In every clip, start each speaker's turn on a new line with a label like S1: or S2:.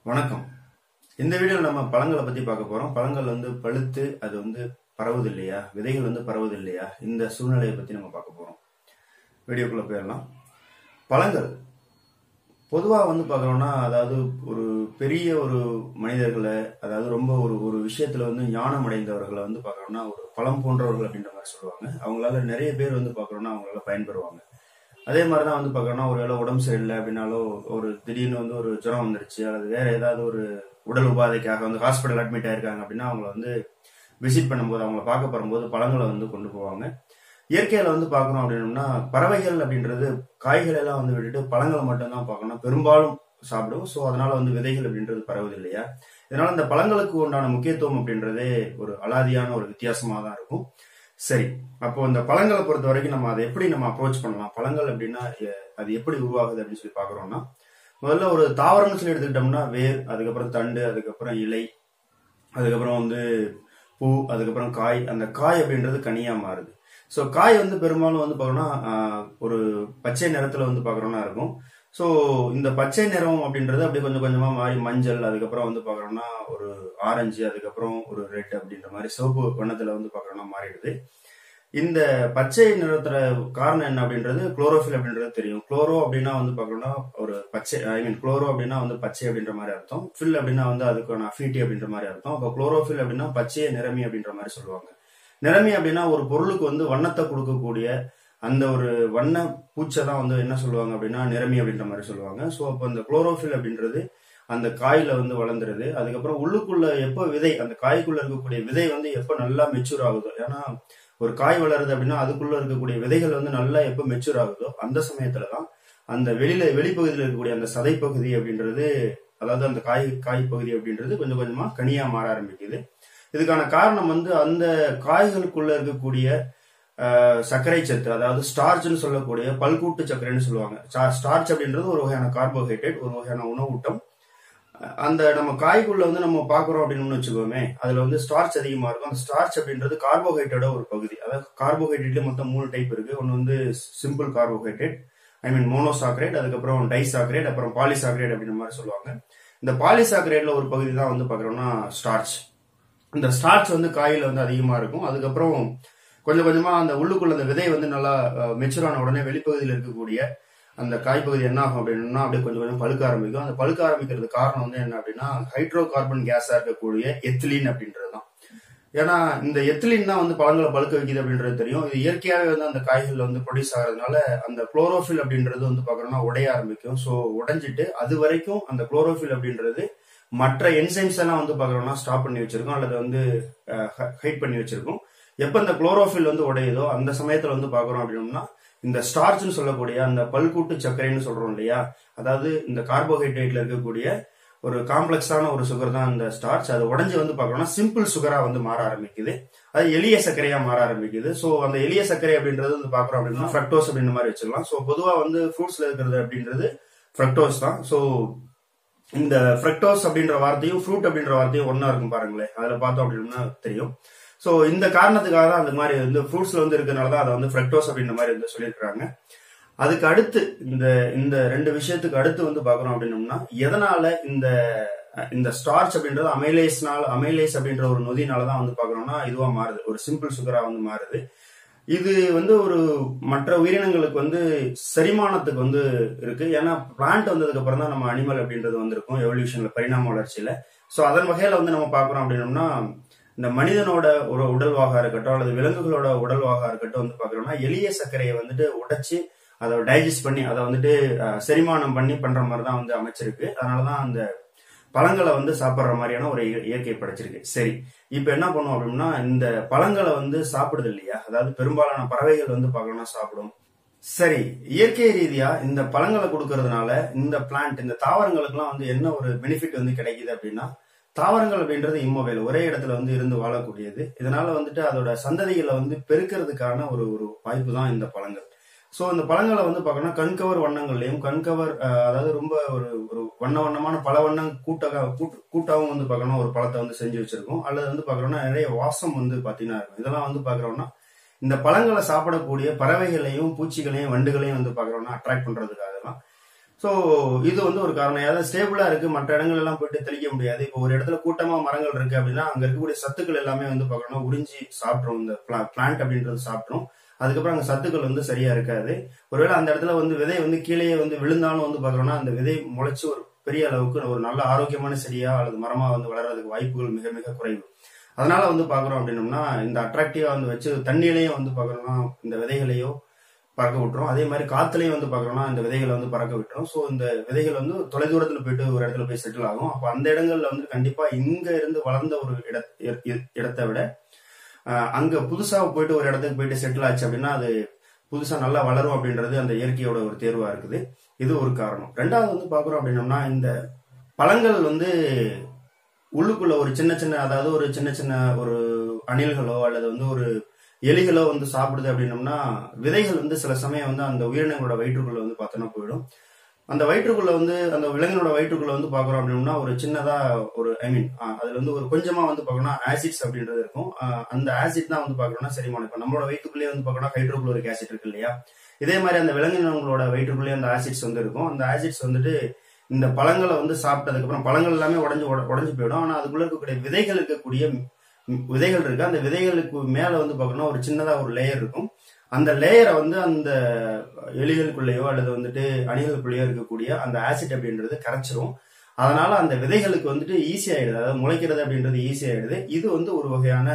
S1: வணக்கம் இந்த வீடியோவில் நம்ம பழங்களை பத்தி பார்க்க போறோம் பழங்கள் வந்து பழுத்து அது வந்து பரவுது இல்லையா விதைகள் வந்து பரவுது இல்லையா இந்த சூழ்நிலையை பத்தி நம்ம பார்க்க போறோம் வீடியோக்குள்ள போயிடலாம் பழங்கள் பொதுவாக வந்து பார்க்கறோம்னா அதாவது ஒரு பெரிய ஒரு மனிதர்களை அதாவது ரொம்ப ஒரு ஒரு விஷயத்துல வந்து ஞானம் அடைந்தவர்களை வந்து பார்க்கறோம்னா ஒரு பழம் போன்றவர்கள் அப்படின்ற மாதிரி சொல்லுவாங்க அவங்களால நிறைய பேர் வந்து பார்க்கறோம்னா அவங்களால பயன்பெறுவாங்க அதே மாதிரி தான் வந்து பார்க்கறோம்னா ஒரு வேளை உடம்பு சரியில்லை அப்படின்னாலோ ஒரு திடீர்னு வந்து ஒரு ஜுரம் வந்துருச்சு அல்லது வேற ஏதாவது ஒரு உடல் உபாதைக்காக வந்து ஹாஸ்பிட்டல் அட்மிட் ஆயிருக்காங்க அப்படின்னா அவங்கள வந்து விசிட் பண்ணும்போது அவங்கள பார்க்க போகும்போது பழங்களை வந்து கொண்டு போவாங்க இயற்கையில வந்து பார்க்கணும் அப்படின்னோம்னா பறவைகள் அப்படின்றது காய்கள் எல்லாம் வந்து விட்டுட்டு பழங்களை மட்டும்தான் பார்க்கணும் பெரும்பாலும் சாப்பிடும் ஸோ அதனால வந்து விதைகள் அப்படின்றது பரவுது இல்லையா இதனால இந்த பழங்களுக்கு உண்டான முக்கியத்துவம் அப்படின்றதே ஒரு அலாதியான ஒரு வித்தியாசமா தான் இருக்கும் சரி அப்போ இந்த பழங்களை பொறுத்த வரைக்கும் நம்ம அதை எப்படி நம்ம அப்ரோச் பண்ணலாம் பழங்கள் அப்படின்னா எ- அது எப்படி உருவாகுது அப்படின்னு சொல்லி பார்க்கறோம்னா முதல்ல ஒரு தாவரம்னு சொல்லி எடுத்துக்கிட்டோம்னா வேர் அதுக்கப்புறம் தண்டு அதுக்கப்புறம் இலை அதுக்கப்புறம் வந்து பூ அதுக்கப்புறம் காய் அந்த காய் அப்படின்றது கனியா மாறுது ஸோ காய் வந்து பெரும்பாலும் வந்து பார்க்கணும்னா ஆஹ், ஒரு பச்சை நிறத்துல வந்து பார்க்கறோம்னா இருக்கும் ஸோ இந்த பச்சை நிறம் அப்படின்றது அப்படியே கொஞ்சம் கொஞ்சமா மாறி மஞ்சள் அதுக்கப்புறம் வந்து பார்க்கறோம்னா ஒரு ஆரஞ்சு அதுக்கப்புறம் ஒரு ரெட் அப்படின்ற மாதிரி சிவப்பு வண்ணத்துல வந்து பார்க்கறோம்னா மாறிடுது இந்த பச்சை நிறத்துல காரணம் என்ன அப்படின்றது குளோரோஃபில் அப்படின்றது தெரியும் குளோரோ அப்படின்னா வந்து பார்க்கணும்னா ஒரு பச்சை ஐ மீன் குளோரோ அப்படின்னா வந்து பச்சை அப்படின்ற மாதிரி அர்த்தம் ஃபில் அப்படின்னா வந்து அதுக்கான அஃபினிட்டி அப்படின்ற மாதிரி அர்த்தம் அப்போ குளோரோஃபில் அப்படின்னா பச்சைய நிறமி அப்படின்ற மாதிரி சொல்லுவாங்க நிறமி அப்படின்னா ஒரு பொருளுக்கு வந்து வண்ணத்தை கொடுக்கக்கூடிய அந்த ஒரு வண்ண பூச்சை தான் வந்து என்ன சொல்லுவாங்க அப்படின்னா நிறமி அப்படின்ற மாதிரி சொல்லுவாங்க ஸோ அப்போ அந்த குளோரோஃபில் அப்படின்றது அந்த காயில வந்து வளர்ந்துருது அதுக்கப்புறம் உள்ளுக்குள்ள எப்போ விதை அந்த காய்க்குள்ள இருக்கக்கூடிய விதை வந்து எப்போ நல்லா மெச்சூர் ஆகுதோ ஏன்னா ஒரு காய் வளருது அப்படின்னா அதுக்குள்ள இருக்கக்கூடிய விதைகள் வந்து நல்லா எப்போ மெச்சூர் ஆகுதோ அந்த சமயத்துல தான் அந்த வெளியில வெளிப்பகுதியில் இருக்கக்கூடிய அந்த சதை பகுதி அப்படின்றது அதாவது அந்த காய் காய் பகுதி அப்படின்றது கொஞ்சம் கொஞ்சமா கனியா மாற ஆரம்பிக்குது இதுக்கான காரணம் வந்து அந்த காய்களுக்குள்ள இருக்கக்கூடிய ஆஹ், சர்க்கரை சத்து அதாவது ஸ்டார்ச்னு சொல்லக்கூடிய பல்கூட்டு சர்க்கரைன்னு சொல்லுவாங்க ஸ்டார்ச் அப்படின்றது ஒரு வகையான கார்போஹைட்ரேட் ஒரு வகையான உணவூட்டம் அந்த நம்ம காய்க்குள்ள வந்து நம்ம பாக்குறோம் அப்படின்னு வச்சுக்கோமே அதுல வந்து ஸ்டார்ச் அதிகமா இருக்கும் அந்த ஸ்டார்ச் அப்படின்றது கார்போஹைட்ரேட்டோட ஒரு பகுதி அதாவது கார்போஹைட்ரேட்ல மொத்தம் மூணு டைப் இருக்கு ஒன்னு வந்து சிம்பிள் கார்போஹைட்ரேட் ஐ மீன் மோனோசாக்ரேட் அதுக்கப்புறம் டைசாக்ரேட் அப்புறம் பாலிசாக்ரேட் அப்படின்ற மாதிரி சொல்லுவாங்க இந்த பாலிசாக்ரேட்ல ஒரு பகுதி தான் வந்து பாக்குறோம்னா ஸ்டார்ச் இந்த ஸ்டார்ச் வந்து காயில வந்து அதிகமா இருக்கும் அதுக்கப்புறம் கொஞ்சம் கொஞ்சமா அந்த உள்ளுக்குள்ள அந்த விதை வந்து நல்லா மெச்சூர் ஆன உடனே வெளிப்பகுதியில் இருக்கக்கூடிய அந்த காய்ப்பகுதி என்ன ஆகும் அப்படின்னா அப்படியே கொஞ்சம் கொஞ்சம் பழுக்க ஆரம்பிக்கும் அந்த பழுக்க ஆரம்பிக்கிறது காரணம் வந்து என்ன அப்படின்னா ஹைட்ரோ கார்பன் கேஸா இருக்கக்கூடிய எத்திலீன் அப்படின்றது தான் ஏன்னா இந்த எத்திலின் தான் வந்து பழங்களை பழுக்க வைக்குது அப்படின்றது தெரியும் இது இயற்கையாகவே வந்து அந்த காய்கள்ல வந்து ப்ரொடியூஸ் ஆகிறதுனால அந்த குளோரோஃபில் அப்படின்றது வந்து பாக்குறோம்னா உடைய ஆரம்பிக்கும் ஸோ உடைஞ்சிட்டு அது வரைக்கும் அந்த குளோரோஃபில் அப்படின்றது மற்ற என்சைம்ஸ் எல்லாம் வந்து பாக்குறோம்னா ஸ்டாப் பண்ணி வச்சிருக்கோம் அல்லது வந்து ஹைட் பண்ணி வச்சிருக்கோம் எப்ப இந்த குளோரோஃபில் வந்து உடையுதோ அந்த சமயத்துல வந்து பாக்குறோம் அப்படின்னா இந்த ஸ்டார்ச்னு சொல்லக்கூடிய அந்த பல்கூட்டு சர்க்கரைன்னு சொல்றோம் இல்லையா அதாவது இந்த கார்போஹைட்ரேட்ல இருக்கக்கூடிய ஒரு காம்ப்ளெக்ஸான ஒரு சுகர் தான் இந்த ஸ்டார்ச் அது உடைஞ்சு வந்து பார்க்கணும்னா சிம்பிள் சுகரா வந்து மாற ஆரம்பிக்குது அது எளிய சர்க்கரையா மாற ஆரம்பிக்குது ஸோ அந்த எளிய சர்க்கரை அப்படின்றது வந்து பாக்குறோம் அப்படின்னா ஃப்ரக்டோஸ் அப்படின்ற மாதிரி வச்சுக்கலாம் ஸோ பொதுவா வந்து ஃப்ரூட்ஸ்ல இருக்கிறது அப்படின்றது ஃப்ரக்டோஸ் தான் ஸோ இந்த ஃப்ரக்டோஸ் அப்படின்ற வார்த்தையும் ஃப்ரூட் அப்படின்ற வார்த்தையும் ஒண்ணா இருக்கும் பாருங்களேன் அதுல பார்த்தோம் அப்படின்னா தெரியும் ஸோ இந்த காரணத்துக்காக தான் அந்த மாதிரி வந்து ஃப்ரூட்ஸ்ல வந்து இருக்கிறனால தான் அதை வந்து ஃப்ரக்டோஸ் அப்படின்ற மாதிரி வந்து சொல்லியிருக்காங்க அதுக்கு அடுத்து இந்த இந்த ரெண்டு விஷயத்துக்கு அடுத்து வந்து பார்க்கறோம் அப்படின்னோம்னா எதனால இந்த இந்த ஸ்டார்ச் அப்படின்றது அமைலேஸ்னால அமைலேஸ் அப்படின்ற ஒரு நொதினால தான் வந்து பார்க்கறோம்னா இதுவா மாறுது ஒரு சிம்பிள் சுகரா வந்து மாறுது இது வந்து ஒரு மற்ற உயிரினங்களுக்கு வந்து செரிமானத்துக்கு வந்து இருக்கு ஏன்னா பிளான்ட் வந்ததுக்கு அப்புறம் தான் நம்ம அனிமல் அப்படின்றது வந்திருக்கும் எவல்யூஷன்ல பரிணாம வளர்ச்சியில ஸோ அதன் வகையில வந்து நம்ம பார்க்கறோம் அப்படின்னோம்னா இந்த மனிதனோட ஒரு உடல்வாகா இருக்கட்டும் அல்லது விலங்குகளோட உடல்வாகா இருக்கட்டும் வந்து பார்க்கறோம்னா எளிய சர்க்கரையை வந்துட்டு உடைச்சு அதை டைஜஸ்ட் பண்ணி அதை வந்துட்டு அஹ், செரிமானம் பண்ணி பண்ற மாதிரி தான் வந்து அமைச்சிருக்கு அதனாலதான் அந்த பழங்களை வந்து சாப்பிட்ற மாதிரியான ஒரு இய- இயற்கை படைச்சிருக்கு சரி இப்ப என்ன பண்ணுவோம் அப்படின்னா இந்த பழங்களை வந்து சாப்பிடுது இல்லையா அதாவது பெரும்பாலான பறவைகள் வந்து பார்க்கணும்னா சாப்பிடும் சரி இயற்கை ரீதியா இந்த பழங்களை கொடுக்கறதுனால இந்த பிளான்ட் இந்த தாவரங்களுக்குலாம் வந்து என்ன ஒரு பெனிஃபிட் வந்து கிடைக்குது அப்படின்னா தாவரங்கள் அப்படின்றது இம்மொபைல் ஒரே இடத்துல வந்து இருந்து வாழக்கூடியது இதனால வந்துட்டு அதோட சந்ததிகளை வந்து பெருக்கிறதுக்கான ஒரு ஒரு வாய்ப்பு தான் இந்த பழங்கள் ஸோ இந்த பழங்களை வந்து பார்க்கணும்னா கண்கவர் வண்ணங்கள்லையும் கண்கவர் அஹ், அதாவது ரொம்ப ஒரு ஒரு வண்ண வண்ணமான பல வண்ணம் கூட்டாக கூட்டு கூட்டாகவும் வந்து பார்க்கணும் ஒரு பழத்தை வந்து செஞ்சு வச்சிருக்கோம் அல்லது வந்து பார்க்கறோம்னா நிறைய வாசம் வந்து பார்த்தீங்கன்னா இருக்கும் இதெல்லாம் வந்து பார்க்கறோம்னா இந்த பழங்களை சாப்பிடக்கூடிய பறவைகளையும் பூச்சிகளையும் வண்டுகளையும் வந்து பார்க்கறோம்னா அட்ராக்ட் பண்றதுக்காக தான் ஸோ இது வந்து ஒரு காரணம் ஏதாவது ஸ்டேபிளா இருக்கு மற்ற இடங்கள் எல்லாம் போயிட்டு தெளிக்க முடியாது இப்போ ஒரு இடத்துல கூட்டமா மரங்கள் இருக்கு அப்படின்னா அங்க இருக்கக்கூடிய சத்துக்கள் எல்லாமே வந்து பார்க்கணும் உறிஞ்சி சாப்பிட்ரும் இந்த பிளான்ட் அப்படின்றது சாப்பிட்ரும் அதுக்கப்புறம் அங்க சத்துக்கள் வந்து சரியா இருக்காது ஒருவேளை அந்த இடத்துல வந்து விதை வந்து கீழேயே வந்து விழுந்தாலும் வந்து பார்க்கறோம்னா அந்த விதை முளைச்சு ஒரு பெரிய அளவுக்கு ஒரு நல்ல ஆரோக்கியமான செடியா அல்லது மரமா வந்து வளர்றதுக்கு வாய்ப்புகள் மிக மிக குறைவு அதனால வந்து பாக்குறோம் அப்படின்னம்னா இந்த அட்ராக்டிவா வந்து வச்சு தண்ணியிலையும் வந்து பாக்குறோம்னா இந்த விதைகளையோ பறக்க விட்டுரும் அதே மாதிரி காத்துலயும் வந்து பாக்குறோம்னா இந்த விதைகளை வந்து பறக்க விட்டுரும் ஸோ இந்த விதைகள் வந்து தொலைதூரத்துல போயிட்டு ஒரு இடத்துல போய் செட்டில் ஆகும் அப்போ அந்த இடங்கள்ல வந்து கண்டிப்பா இங்க இருந்து வளர்ந்த ஒரு இட இ- இடத்தை விட ஆஹ், அங்க புதுசா போயிட்டு ஒரு இடத்துக்கு போயிட்டு செட்டில் ஆச்சு அப்படின்னா அது புதுசா நல்லா வளரும் அப்படின்றது அந்த இயற்கையோட ஒரு தேர்வா இருக்குது இது ஒரு காரணம் ரெண்டாவது வந்து பாக்குறோம் அப்படின்னம்னா இந்த பழங்கள் வந்து உள்ளுக்குள்ள ஒரு சின்ன சின்ன அதாவது ஒரு சின்ன சின்ன ஒரு அணில்களோ அல்லது வந்து ஒரு எலிகளோ வந்து சாப்பிடுது அப்படின்னம்னா விதைகள் வந்து சில சமயம் வந்து அந்த உயிரினங்களோட வயிற்றுக்குள்ள வந்து பார்த்தோன்னா போயிடும் அந்த வயிற்றுக்குள்ள வந்து அந்த விலங்கினோட வயிற்றுக்குள்ள வந்து பாக்குறோம் அப்படின்னா ஒரு சின்னதா ஒரு ஐ மீன் அதுல வந்து ஒரு கொஞ்சமா வந்து பாக்கணும்னா ஆசிட்ஸ் அப்படின்றது இருக்கும் ஆஹ் அந்த ஆசிட் தான் வந்து பாக்கணும்னா செரிமானம் இப்போ நம்மளோட வயிற்றுக்குள்ளேயே வந்து பாக்கணும்னா ஹைட்ரோகுளோரிக் ஆசிட் இருக்கு இல்லையா இதே மாதிரி அந்த விலங்கினங்களோட வயிற்றுக்குள்ளேயே அந்த ஆசிட்ஸ் வந்து இருக்கும் அந்த ஆசிட்ஸ் வந்துட்டு இந்த பழங்களை வந்து சாப்பிட்டதுக்கு அப்புறம் பழங்கள் எல்லாமே உடஞ்சு உடஞ்சு போயிடும் ஆனா அதுக்குள்ள இருக்கக்கூடிய விதைகள் இருக்கக்கூடிய ம், விதைகள் இருக்கு அந்த விதைகளுக்கு மேல வந்து பாக்கணும்னா ஒரு சின்னதா ஒரு லேயர் இருக்கும் அந்த லேயரை வந்து அந்த எலிகளுக்குள்ளேயோ அல்லது வந்துட்டு அணிகளுக்குள்ளேயோ இருக்கக்கூடிய அந்த ஆசிட் அப்படின்றது கரைச்சிரும் அதனால அந்த விதைகளுக்கு வந்துட்டு ஈஸி ஆயிடுது அதாவது முளைக்கிறது அப்படின்றது ஈஸி ஆயிடுது இது வந்து ஒரு வகையான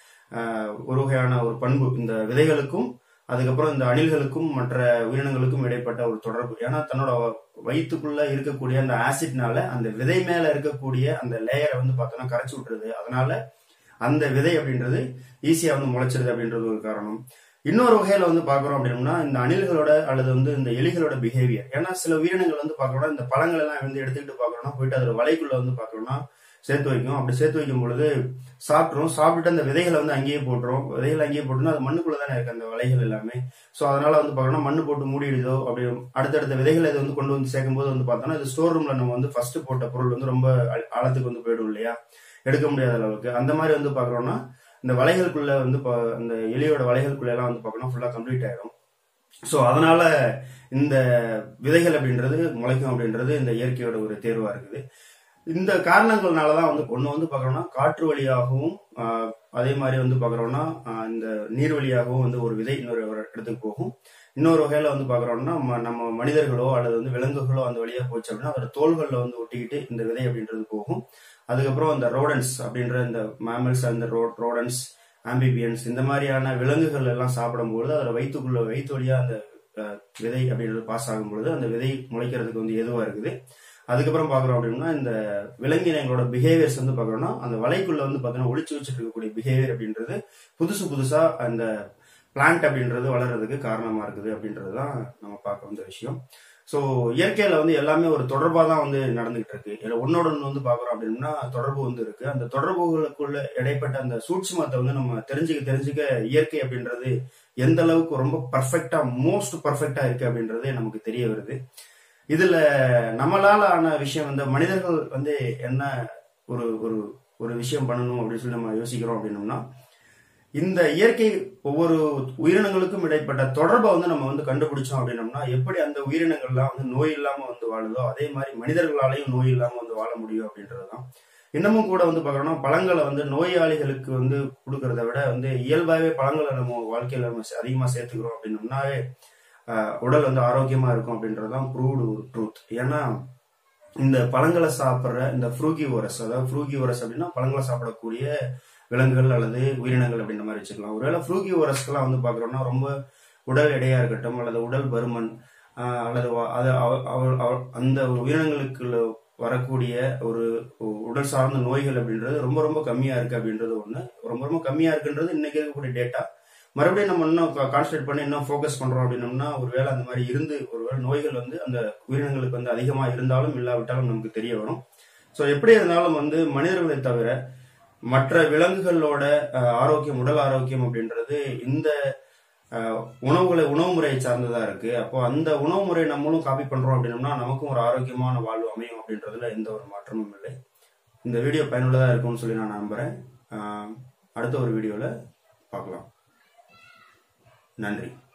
S1: ஆஹ், ஒரு வகையான ஒரு பண்பு இந்த விதைகளுக்கும் அதுக்கப்புறம் இந்த அணில்களுக்கும் மற்ற உயிரினங்களுக்கும் இடைப்பட்ட ஒரு தொடர்பு ஏன்னா தன்னோட வ- வயித்துக்குள்ள இருக்கக்கூடிய அந்த ஆசிட்னால அந்த விதை மேல இருக்கக்கூடிய அந்த லேயரை வந்து பார்த்தோம்னா கரைச்சி விட்டுருது அதனால அந்த விதை அப்படின்றது ஈஸியா வந்து முளைச்சிருது அப்படின்றது ஒரு காரணம் இன்னொரு வகையில வந்து பாக்குறோம் அப்படின்னா இந்த அணில்களோட அல்லது வந்து இந்த எலிகளோட பிஹேவியர் ஏன்னா சில உயிரினங்கள் வந்து பாக்குறோம்னா இந்த பழங்கள் எல்லாம் வந்து எடுத்துக்கிட்டு பாக்குறோம்னா போயிட்டு அதோட வலைக்குள்ள வந்து பாக்குறோம்னா சேர்த்து வைக்கும் அப்படி சேர்த்து வைக்கும் பொழுது சாப்பிட்ரும் சாப்பிட்டுட்டு அந்த விதைகளை வந்து அங்கேயே போட்டுரும் விதைகளை அங்கேயே போட்டுனா அது மண்ணுக்குள்ள தானே இருக்கு அந்த வலைகள் எல்லாமே ஸோ அதனால வந்து பார்க்கணும் மண்ணு போட்டு மூடிடுதோ அப்படி அடுத்தடுத்த விதைகளை இது வந்து கொண்டு வந்து சேர்க்கும் போது வந்து பார்த்தோம்னா இது ஸ்டோர் ரூம்ல நம்ம வந்து ஃபர்ஸ்ட் போட்ட பொருள் வந்து ரொம்ப ஆழ- ஆழத்துக்கு வந்து போயிடும் இல்லையா எடுக்க முடியாத அளவுக்கு அந்த மாதிரி வந்து பார்க்குறோம்னா இந்த வலைகளுக்குள்ள வந்து பா- அந்த எலியோட வலைகளுக்குள்ள எல்லாம் வந்து பார்க்கணும் ஃபுல்லா கம்ப்ளீட் ஆயிடும் ஸோ அதனால இந்த விதைகள் அப்படின்றது முளைக்கும் அப்படின்றது இந்த இயற்கையோட ஒரு தேர்வா இருக்குது இந்த காரணங்கள்னால தான் வந்து ஒன்று வந்து பார்க்குறோம்னா காற்று வழியாகவும் ஆஹ், அதே மாதிரி வந்து பார்க்குறோம்னா ஆஹ், இந்த நீர் வழியாகவும் வந்து ஒரு விதை இன்னொரு ஒரு இடத்துக்கு போகும் இன்னொரு வகையில வந்து பார்க்குறோம்னா நம்ம மனிதர்களோ அல்லது வந்து விலங்குகளோ அந்த வழியா போச்சு அப்படின்னா அதோட தோள்களில் வந்து ஒட்டிக்கிட்டு இந்த விதை அப்படின்றது போகும் அதுக்கப்புறம் இந்த ரோடன்ஸ் அப்படின்ற இந்த மேமல்ஸ் அந்த ரோ ரோடன்ஸ் ஆம்பிபியன்ஸ் இந்த மாதிரியான விலங்குகள் எல்லாம் சாப்பிடும்போது அதோட வயிற்றுக்குள்ள வயிற்று வழியா அந்த அஹ், விதை அப்படின்றது பாஸ் ஆகும் பொழுது அந்த விதை முளைக்கிறதுக்கு வந்து எதுவா இருக்குது அதுக்கப்புறம் பாக்குறோம் அப்படின்னா இந்த விலங்கினங்களோட பிஹேவியர்ஸ் வந்து பாக்குறோம்னா அந்த வலைக்குள்ள வந்து பாத்தீங்கன்னா ஒளிச்சு வச்சுட்டு இருக்கக்கூடிய பிஹேவியர் அப்படின்றது புதுசு புதுசா அந்த பிளான்ட் அப்படின்றது வளர்றதுக்கு காரணமா இருக்குது அப்படின்றது தான் நம்ம பார்க்க வந்த விஷயம் ஸோ இயற்கையில வந்து எல்லாமே ஒரு தொடர்பா தான் வந்து நடந்துகிட்டு இருக்கு இதுல ஒன்னோட ஒன்று வந்து பாக்குறோம் அப்படின்னா தொடர்பு வந்து இருக்கு அந்த தொடர்புகளுக்குள்ள இடைப்பட்ட அந்த சூட்சுமத்தை வந்து நம்ம தெரிஞ்சுக்க தெரிஞ்சுக்க இயற்கை அப்படின்றது எந்த அளவுக்கு ரொம்ப பர்ஃபெக்டா மோஸ்ட் பர்ஃபெக்டா இருக்கு அப்படின்றது நமக்கு தெரிய வருது இதுல நம்மளால ஆன விஷயம் வந்து மனிதர்கள் வந்து என்ன ஒரு ஒரு ஒரு விஷயம் பண்ணணும் அப்படின்னு சொல்லி நம்ம யோசிக்கிறோம் அப்படின்னோம்னா இந்த இயற்கை ஒவ்வொரு உயிரினங்களுக்கும் இடைப்பட்ட தொடர்பை வந்து நம்ம வந்து கண்டுபிடிச்சோம் அப்படின்னோம்னா எப்படி அந்த உயிரினங்கள்லாம் வந்து நோய் இல்லாம வந்து வாழுதோ அதே மாதிரி மனிதர்களாலையும் நோய் இல்லாம வந்து வாழ முடியும் அப்படின்றதுதான் இன்னமும் கூட வந்து பார்க்கறோம்னா பழங்களை வந்து நோயாளிகளுக்கு வந்து கொடுக்கறத விட வந்து இயல்பாகவே பழங்களை நம்ம வாழ்க்கையில நம்ம அதிகமா சேர்த்துக்கிறோம் அப்படின்னோம்னாவே ஆஹ், உடல் வந்து ஆரோக்கியமா இருக்கும் அப்படின்றதுதான் ப்ரூவ்டு ஒரு ட்ரூத் ஏன்னா இந்த பழங்களை சாப்பிட்ற இந்த ஃப்ரூகி ஓரஸ் அதாவது ஃப்ரூகி ஓரஸ் அப்படின்னா பழங்களை சாப்பிடக்கூடிய விலங்குகள் அல்லது உயிரினங்கள் அப்படின்ற மாதிரி வச்சுக்கலாம் ஒருவேளை ஃப்ரூகி ஓரஸ்க்கெல்லாம் வந்து பார்க்குறோம்னா ரொம்ப உடல் எடையா இருக்கட்டும் அல்லது உடல் பருமன் ஆஹ், அல்லது வ- அது அவ- அவ- அவ- அந்த உயிரினங்களுக்கு வரக்கூடிய ஒரு உடல் சார்ந்த நோய்கள் அப்படின்றது ரொம்ப ரொம்ப கம்மியா இருக்கு அப்படின்றது ஒண்ணு ரொம்ப ரொம்ப கம்மியா இருக்குன்றது இன்னைக்கு இருக்கக்கூடிய டேட்டா மறுபடியும் நம்ம இன்னும் கான்சன்ட்ரேட் பண்ணி இன்னும் ஃபோக்கஸ் பண்றோம் அப்படின்னோம்னா ஒருவேளை அந்த மாதிரி இருந்து ஒருவேளை நோய்கள் வந்து அந்த உயிரினங்களுக்கு வந்து அதிகமா இருந்தாலும் இல்லாவிட்டாலும் நமக்கு தெரிய வரும் ஸோ எப்படி இருந்தாலும் வந்து மனிதர்களை தவிர மற்ற விலங்குகளோட அஹ், ஆரோக்கியம் உடல் ஆரோக்கியம் அப்படின்றது இந்த அஹ், உணவுகளை உணவு முறையை சார்ந்ததா இருக்கு அப்போ அந்த உணவு முறையை நம்மளும் காப்பி பண்றோம் அப்படின்னோம்னா நமக்கும் ஒரு ஆரோக்கியமான வாழ்வு அமையும் அப்படின்றதுல எந்த ஒரு மாற்றமும் இல்லை இந்த வீடியோ பயனுள்ளதா இருக்கும்னு சொல்லி நான் நம்புறேன் அஹ், அடுத்த ஒரு வீடியோல பார்க்கலாம் நன்றி